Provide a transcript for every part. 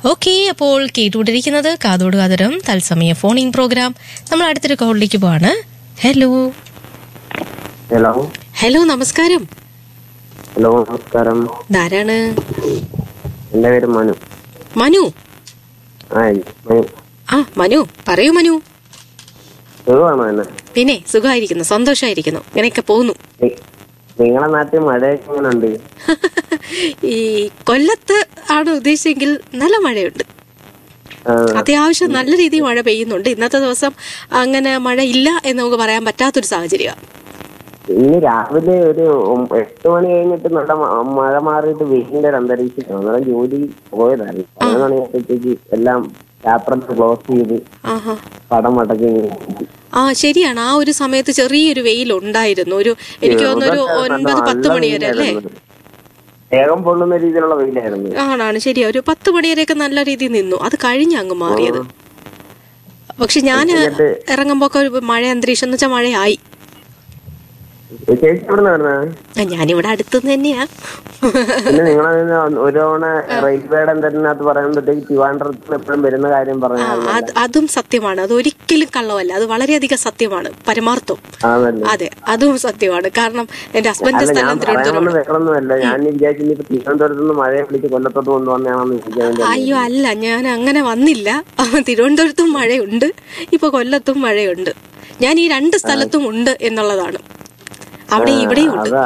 Okay അപ്പോൾ കേട്ടുകൊണ്ടിരിക്കുന്നത് കാതോട് കാതരം തത്സമയ ഫോണിംഗ് പ്രോഗ്രാം നമ്മൾ അടുത്തൊരു കോളിലേക്ക് പോവാണ് ഹലോ ഹലോ ഹലോ നമസ്കാരം ഹലോ നമസ്കാരം ധാരാണ് എന്റെ പേര് മനു മനു ആ മനു ആ മനു പറയൂ മനു സുഖമാണോ എന്നെ പിന്നെ സുഖമായിരിക്കുന്നു സന്തോഷമായിരിക്കുന്നു ഇങ്ങനെയൊക്കെ പോകുന്നു നി- നിങ്ങളെ നാട്ടിൽ മഴയൊക്കെ എങ്ങനെ ഉണ്ട് ഈ കൊല്ലത്ത് ആണ് ഉദ്ദേശിച്ചെങ്കിൽ നല്ല മഴയുണ്ട് അത്യാവശ്യം നല്ല രീതിയിൽ മഴ പെയ്യുന്നുണ്ട് ഇന്നത്തെ ദിവസം അങ്ങനെ മഴ ഇല്ല എന്ന് നമുക്ക് പറയാൻ പറ്റാത്തൊരു സാഹചര്യമാണ് ഇന്ന് രാവിലെ ഒരു ഒം- എട്ട് മണി കഴിഞ്ഞിട്ട് നല്ല മ- മഴ മാറിയിട്ട് വീടിന്റെ ഒരു അന്തരീക്ഷം അന്നേരം ജോലി പോയതായിരുന്നു പതിനൊന്ന് മണിയായപ്പോഴത്തേക്ക് എല്ലാം ചാപ്റ്റർ ക്ലോസ് ചെയ്ത് ആഹാ പടം മടക്കി ഇങ്ങനെ ഇരിക്കും. ആ ശരിയാണ് ആ ഒരു സമയത്ത് ചെറിയൊരു വെയിൽ ഉണ്ടായിരുന്നു ഒരു എനിക്ക് തോന്നുന്നു ഒരു ഇതൊക്കെ ഒൻപത് നല്ല പത്ത് മണി വരെ അല്ലേ വെയിലായിരുന്നു. വേഗം പൊള്ളുന്ന രീതിയിലുള്ള വെയിലായിരുന്നു ആണാണ് ശരിയാ ഒരു പത്ത് മണി വരെയൊക്കെ നല്ല രീതിയിൽ നിന്നു അത് കഴിഞ്ഞ് അങ്ങ് മാറിയത് പക്ഷെ ഞാൻ ഇറങ്ങുമ്പോ ഒക്കെ ഒരു മഴ അന്തരീക്ഷം എന്ന് വെച്ചാൽ മഴയായി ചേച്ചി എവിടെ വരുന്നത് ആ, ഞാനിവിടെ അടുത്തുനിന്ന് തന്നെയാ പിന്നെ നിങ്ങൾ ഒരു തവണ റെയിൽവേയുടെ എന്തിനകത്ത് പറയുമ്പോഴത്തേക്ക് ട്രിവാൻഡ്രത്തിൽ എപ്പോഴും വരുന്ന കാര്യം ആ, പറഞ്ഞാൽ അത് അതും സത്യമാണ് അത് ഒരിക്കലും കള്ളമല്ല അത് വളരെയധികം സത്യമാണ് പരമാർത്ഥം ആണല്ലേ അതെ അതും സത്യമാണ് കാരണം എന്റെ ഹസ്ബൻഡിന്റെ അല്ല ഞാൻ സ്ഥലം തിരുവനന്തപുരം പറയാനൊന്നും വെക്കണമെന്നല്ല ഞാൻ വിചാരിച്ചു ഇനിയിപ്പോ തിരുവനന്തപുരത്ത് നിന്ന് മഴയെ വിളിച്ച് കൊല്ലത്തോട്ട് കൊണ്ടുവന്നാണെന്ന് വിചാരിക്കാൻ വേണ്ടി അയ്യോ അല്ല ഞാൻ അങ്ങനെ വന്നില്ല തിരുവനന്തപുരത്തും മഴയുണ്ട് ഇപ്പൊ കൊല്ലത്തും മഴയുണ്ട് ഞാൻ ഈ രണ്ട് സ്ഥലത്തും ഉണ്ട് എന്നുള്ളതാണ് അവിടെ ഇവിടെയും ഉണ്ട് അതാ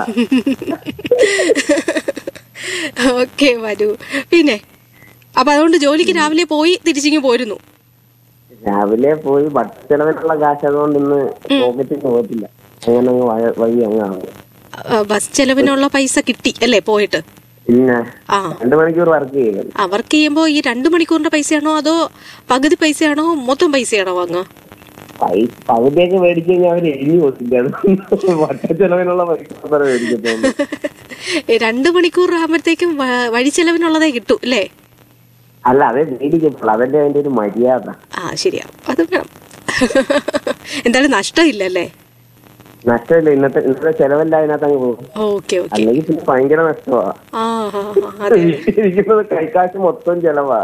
ഓക്കെ വരൂ പിന്നെ അപ്പൊ അതുകൊണ്ട് ജോലിക്ക് രാവിലെ പോയി തിരിച്ചിങ്ങ് പോരുന്നു രാവിലെ പോയി ഭക്ഷ ചെലവിനുള്ള കാശ് അതുകൊണ്ട് ഇന്ന് പോക്കറ്റിൽ പോകത്തില്ല അങ്ങനെ അങ്ങ് വഴ- വഴി അങ്ങാണ് ആ, ബസ് ചെലവിനുള്ള പൈസ കിട്ടി അല്ലേ പോയിട്ട് പിന്നെ ആ രണ്ടു മണിക്കൂർ വർക്ക് ചെയ്യുന്നത് ആ വർക്ക് ചെയ്യുമ്പോ ഈ രണ്ട് മണിക്കൂറിന്റെ പൈസയാണോ അതോ പകുതി പൈസയാണോ മൊത്തം പൈസയാണോ വാങ്ങുക പൈസ പകുതിയൊക്കെ മേടിച്ചു കഴിഞ്ഞാൽ അവർ എഴുതി കൊടുക്കില്ല ഭക്ഷ ചെലവിനുള്ള പൈസ മാത്രമേ മേടിക്കത്തുള്ളൂ ഈ രണ്ട് മണിക്കൂർ ആകുമ്പോഴത്തേക്കും വ- വഴി ചെലവിനുള്ളതേ കിട്ടൂ അല്ലേ അല്ല അതേ മേടിക്കത്തുള്ളൂ അതല്ലേ അതിന്റെ ഒരു മര്യാദ ആ ശരിയാ അത് വേണം എന്തായാലും നഷ്ടമില്ലല്ലേ നഷ്ടമില്ല ഇന്നത്തെ ഇന്നത്തെ ചെലവല്ല അതിനകത്ത് അങ്ങ് പോകും ഓക്കെ ഓക്കെ അല്ലെങ്കിൽ പിന്നെ ഭയങ്കര നഷ്ടമാ ആ ആ, ആ, അതെ ഇരിക്കുന്നത് കൈക്കാശ് മൊത്തം ചെലവാ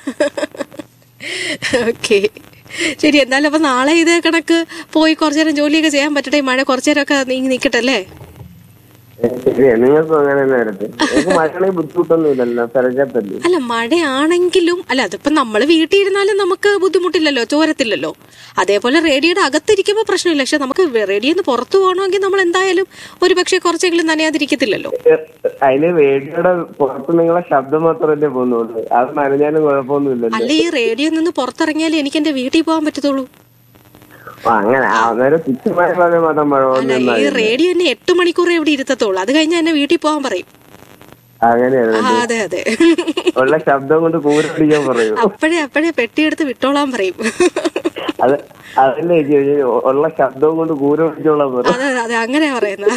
ഓക്കെ ശരി എന്നാലും അപ്പൊ നാളെ ഇതേ കണക്ക് പോയി കുറച്ചു നേരം ജോലിയൊക്കെ ചെയ്യാൻ പറ്റട്ടെ ഈ മഴ കുറച്ചു നേരമൊക്കെ നീങ്ങി നിൽക്കട്ടെ അല്ലേ ശരിയാ നിങ്ങൾക്കും അങ്ങനെ തന്നെ വരട്ടെ നിങ്ങൾക്ക് മഴയാണെങ്കിൽ ബുദ്ധിമുട്ടൊന്നും ഇല്ലല്ലോ സ്ഥലത്തല്ലേ അല്ല മഴയാണെങ്കിലും അല്ല അതിപ്പോ നമ്മൾ വീട്ടിൽ ഇരുന്നാലും നമുക്ക് ബുദ്ധിമുട്ടില്ലല്ലോ ചോരത്തില്ലല്ലോ അതേപോലെ റേഡിയോയുടെ അകത്തിരിക്കുമ്പോൾ പ്രശ്നമില്ല പക്ഷെ നമുക്ക് റേഡിയോയിൽ നിന്ന് പുറത്തു പോകണമെങ്കിൽ നമ്മൾ എന്തായാലും ഒരു പക്ഷേ കുറച്ചെങ്കിലും നനയാതിരിക്കത്തില്ലല്ലോ അതിന് റേഡിയോയുടെ പുറത്ത് നിങ്ങളെ ശബ്ദം മാത്രമല്ലേ പോകുന്നുള്ളൂ അത് നനഞ്ഞാലും കുഴപ്പമൊന്നുമില്ലല്ലോ അല്ല ഈ റേഡിയോയിൽ നിന്ന് പുറത്തിറങ്ങിയാലേ എനിക്ക് എന്റെ വീട്ടിൽ പോകാൻ പറ്റത്തുള്ളൂ ആ, അങ്ങനെ ആ, അന്നേരം തുച്ഛമായ പോലെ മാത്രം മഴ അല്ല വന്നു ഈ റേഡിയോ എന്നെ എട്ട് മണിക്കൂർ ഇവിടെ ഇരുത്തത്തുള്ളൂ അത് കഴിഞ്ഞാൽ എന്നെ വീട്ടിൽ പോകാൻ പറയും അങ്ങനെയാണ് ആ അതെ അതെ ഉള്ള ശബ്ദം കൊണ്ട് കൂരടിക്കാൻ പറയൂ അപ്പോഴേ അപ്പോഴേ പെട്ടിയെടുത്ത് വിട്ടോളാൻ പറയും അത് അതല്ലേ ചേച്ചി, ഉള്ള ശബ്ദം കൊണ്ട് കൂര പിടിച്ചോളാൻ പറയും അതെ അതെ അങ്ങനെ പറയുന്നത്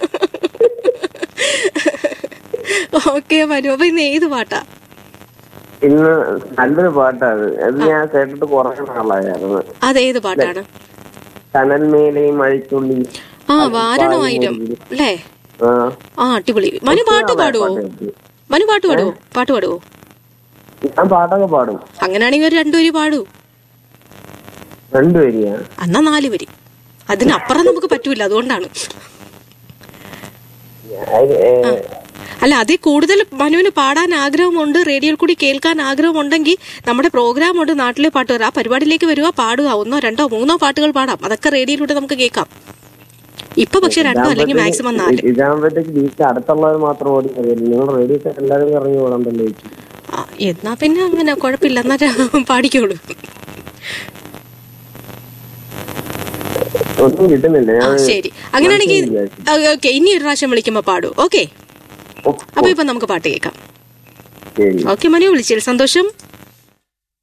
ഓക്കെ മനു അപ്പൊ ഇന്ന് ഏത് പാട്ടാ ഇന്ന് നല്ലൊരു പാട്ടാണ് അത് ഞാൻ കേട്ടിട്ട് കുറേ നാളായിരുന്നു അതേത് പാട്ടാണ് കനൽമേലെയും മഴിത്തുള്ളി ആ വാരണമായിരം അല്ലേ ആ ആ അടിപൊളി മനു പാട്ട് പാടുവോ മനു പാട്ട് പാടുവോ പാട്ട് പാടുവോ ഞാൻ പാട്ടൊക്കെ പാടും അങ്ങനെയാണെങ്കിൽ ഒരു രണ്ടുപേര് പാടൂ രണ്ടുപേരെയാ എന്നാ നാല് വരി അതിനപ്പുറം നമുക്ക് പറ്റൂല അതുകൊണ്ടാണ് അത്, ഏ, അല്ല അതിൽ കൂടുതൽ മനുവിന് പാടാൻ ആഗ്രഹമുണ്ട് റേഡിയോയിൽ കൂടി കേൾക്കാൻ ആഗ്രഹമുണ്ടെങ്കിൽ നമ്മുടെ പ്രോഗ്രാം ഉണ്ട് നാട്ടിലെ പാട്ടുകാർ ആ പരിപാടിയിലേക്ക് വരിക പാടുക ഒന്നോ രണ്ടോ മൂന്നോ പാട്ടുകൾ പാടാം അതൊക്കെ റേഡിയോയിലൂടെ നമുക്ക് കേൾക്കാം ഇപ്പൊ പക്ഷെ രണ്ടോ അല്ലെങ്കിൽ മാക്സിമം നാല് ഇതാകുമ്പോഴത്തേക്ക് വീട്ടിൽ അടുത്തുള്ളവർ മാത്രം ഓടി കഴിയില്ല നിങ്ങൾ റേഡിയോ എല്ലാവരും ഇറങ്ങി ഓടണ്ടല്ലോ ചേച്ചി ആ, എന്നാ പിന്നെ അങ്ങനെ കുഴപ്പമില്ല എന്നാ ര- പാടിക്കോളൂ ഒന്നും കിട്ടുന്നില്ല ആ ഞാൻ ശരി അങ്ങനെയാണെങ്കിൽ ഓക്കെ ഇനി ഒരു പ്രാവശ്യം വിളിക്കുമ്പോ പാടൂ ഓക്കെ ഓ, അപ്പൊ ഇപ്പൊ നമുക്ക് പാട്ട് കേൾക്കാം ശരി ഓക്കെ മനു വിളിച്ചതിൽ സന്തോഷം